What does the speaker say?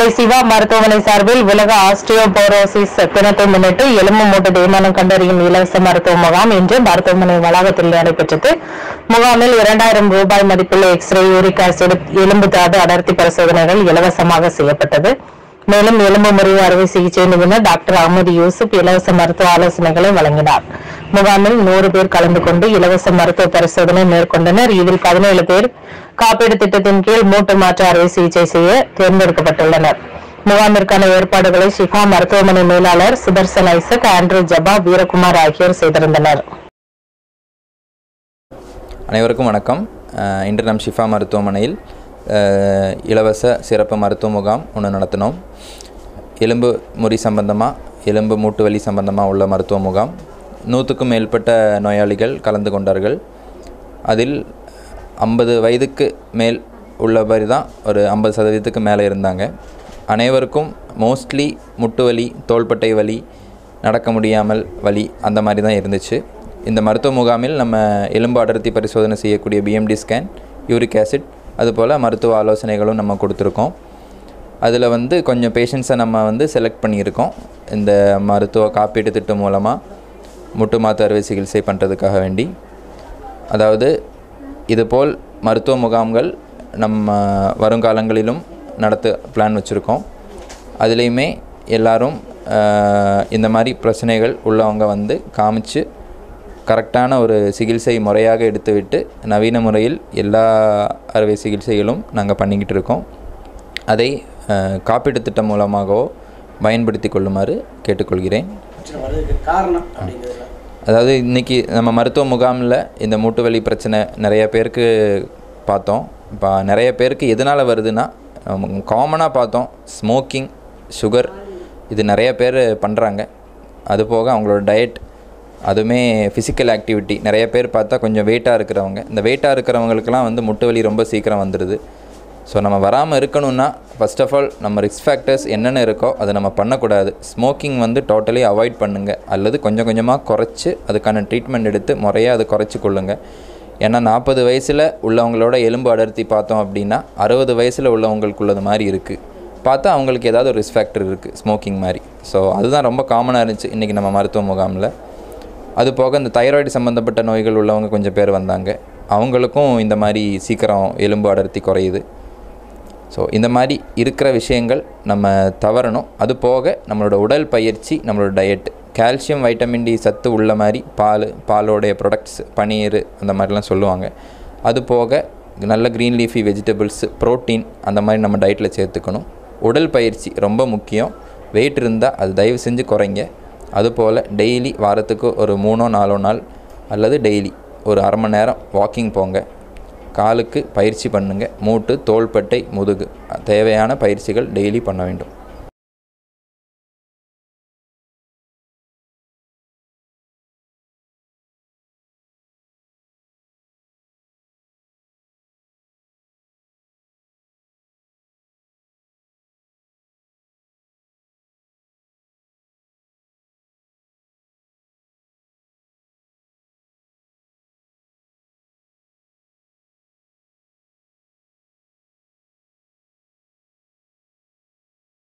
நெல்லை சிவா மருத்துவமனை சார்பில் உலக ஆஸ்டியோபோரோசிஸ் தினத்தை முன்னிட்டு எலும்பு மூட்டு தேய்மானம் கண்டறியும் இலவச மருத்துவ முகாம் இன்று மருத்துவமனை வளாகத்தில் நடைபெற்றது முகாமில் இரண்டாயிரம் ரூபாய் மதிப்புள்ள எக்ஸ்ரே யூரிக் ஆசிட் எலும்பு தாது அடர்த்தி பரிசோதனைகள் இலவசமாக செய்யப்பட்டது மேலும் எலும்பு முறிவு அறுவை சிகிச்சை நிபுணர் டாக்டர் அகமது யூசுப் இலவச மருத்துவ ஆலோசனைகளை வழங்கினார் முகாமில் நூறு பேர் கலந்து கொண்டு இலவச மருத்துவ பரிசோதனை மேற்கொண்டனர் இதில் பதினேழு பேர் காப்பீடு திட்டத்தின் கீழ் மூட்டு மாற்று அறுவை சிகிச்சை செய்ய தேர்ந்தெடுக்கப்பட்டுள்ளனர் முகாமிற்கான ஏற்பாடுகளை ஷிஃபா மருத்துவமனை மேலாளர் சுதர்சன் ஐசக் ஆண்ட்ரூ ஜபா வீரகுமார் ஆகியோர் செய்திருந்தனர் அனைவருக்கும் வணக்கம் அஹ் இன்று நம் ஷிஃபா மருத்துவமனையில் அஹ், இலவச சிறப்பு மருத்துவ முகாம் ஒன்று நடத்தினோம் எலும்பு முறி சம்பந்தமாக எலும்பு மூட்டு வலி சம்பந்தமாக உள்ள மருத்துவ முகாம் நூற்றுக்கும் மேற்பட்ட நோயாளிகள் கலந்து கொண்டார்கள் அதில் ஐம்பது வயதுக்கு மேல் உள்ளபடி தான் ஒரு ஐம்பது சதவீதத்துக்கு மேலே இருந்தாங்க அனைவருக்கும் மோஸ்ட்லி முட்டு வலி தோள்பட்டை வலி நடக்க முடியாமல் வலி அந்த மாதிரி தான் இருந்துச்சு இந்த மருத்துவ முகாமில் நம்ம எலும்பு அடர்த்தி பரிசோதனை செய்யக்கூடிய பிஎம்டி ஸ்கேன் யூரிக் ஆசிட் அதுபோல் மருத்துவ ஆலோசனைகளும் நம்ம கொடுத்துருக்கோம் அதில் வந்து கொஞ்சம் பேஷண்ட்ஸை நம்ம வந்து செலக்ட் பண்ணியிருக்கோம் இந்த மருத்துவ காப்பீட்டு திட்டம் மூலமாக முட்டு மாத்து அறுவை சிகிச்சை பண்ணுறதுக்காக வேண்டி அதாவது இதுபோல் மருத்துவ முகாம்கள் நம்ம வருங்காலங்களிலும் நடத்த பிளான் வச்சுருக்கோம் அதுலேயுமே எல்லாரும் ஆஹ், இந்த மாதிரி பிரச்சனைகள் உள்ளவங்க வந்து காமிச்சு கரெக்டான ஒரு சிகிச்சை முறையாக எடுத்துவிட்டு நவீன முறையில் எல்லா அறுவை சிகிச்சைகளும் நாங்கள் பண்ணிக்கிட்டு இருக்கோம் அதை ஆஹ், காப்பீட்டுத் திட்டம் மூலமாகவோ பயன்படுத்தி கொள்ளுமாறு கேட்டுக்கொள்கிறேன் பிரச்சனை வர்றதுக்கு காரணம் அப்படிங்கிறதுல அதாவது இன்றைக்கி நம்ம மருத்துவ முகாமில் இந்த மூட்டு வலி பிரச்சனை நிறைய பேருக்கு பார்த்தோம் இப்போ நிறைய பேருக்கு எதனால் வருதுன்னா காமனாக பார்த்தோம் ஸ்மோக்கிங் சுகர் இது நிறைய பேர் பண்ணுறாங்க அது போக அவங்களோட டயட் அதுவுமே ஃபிசிக்கல் ஆக்டிவிட்டி நிறைய பேர் பார்த்தா கொஞ்சம் வெயிட்டாக இருக்கிறவங்க இந்த வெயிட்டாக இருக்கிறவங்களுக்குலாம் வந்து முட்டு வலி ரொம்ப சீக்கிரம் வந்துடுது ஸோ நம்ம வராமல் இருக்கணும்னா ஃபர்ஸ்ட் ஆஃப் ஆல் நம்ம ரிஸ்க் ஃபேக்டர்ஸ் என்னென்ன இருக்கோ அதை நம்ம பண்ணக்கூடாது ஸ்மோக்கிங் வந்து டோட்டலி அவாய்ட் பண்ணுங்கள் அல்லது கொஞ்சம் கொஞ்சமாக குறைச்சி அதுக்கான ட்ரீட்மெண்ட் எடுத்து முறையாக அதை குறைச்சி கொள்ளுங்கள் ஏன்னா நாற்பது வயசில் உள்ளவங்களோட எலும்பு அடர்த்தி பார்த்தோம் அப்படின்னா அறுபது வயசில் உள்ளவங்களுக்குள்ளது மாதிரி இருக்குது பார்த்தா அவங்களுக்கு ஏதாவது ஒரு ரிஸ்க் ஃபேக்டர் இருக்குது ஸ்மோக்கிங் மாதிரி ஸோ அதுதான் ரொம்ப காமனாக இருந்துச்சு இன்றைக்கி நம்ம மருத்துவ முகாமில் அது போக இந்த தைராய்டு சம்மந்தப்பட்ட நோய்கள் உள்ளவங்க கொஞ்சம் பேர் வந்தாங்க அவங்களுக்கும் இந்த மாதிரி சீக்கிரம் எலும்பு அடர்த்தி குறையுது ஸோ இந்த மாதிரி இருக்கிற விஷயங்கள் நம்ம தவறணும் அது போக நம்மளோட உடல் பயிற்சி நம்மளோட டயட் கால்சியம் வைட்டமின் டி சத்து உள்ள மாதிரி பால் பாலோடைய ப்ராடக்ட்ஸ் பனீர் அந்த மாதிரிலாம் சொல்லுவாங்க அது போக நல்ல க்ரீன் லீஃபி வெஜிடபிள்ஸ் ப்ரோட்டீன் அந்த மாதிரி நம்ம டயட்டில் சேர்த்துக்கணும் உடல் பயிற்சி ரொம்ப முக்கியம் வெயிட் இருந்தால் அது தயவு செஞ்சு குறைங்க அதுபோல் டெய்லி வாரத்துக்கு ஒரு மூணோ நாலோ நாள் அல்லது டெய்லி ஒரு அரை மணி நேரம் வாக்கிங் போங்க காலுக்கு பயிற்சி பண்ணுங்க மூட்டு தோள்பட்டை முதுகு தேவையான பயிற்சிகள் டெய்லி பண்ண வேண்டும்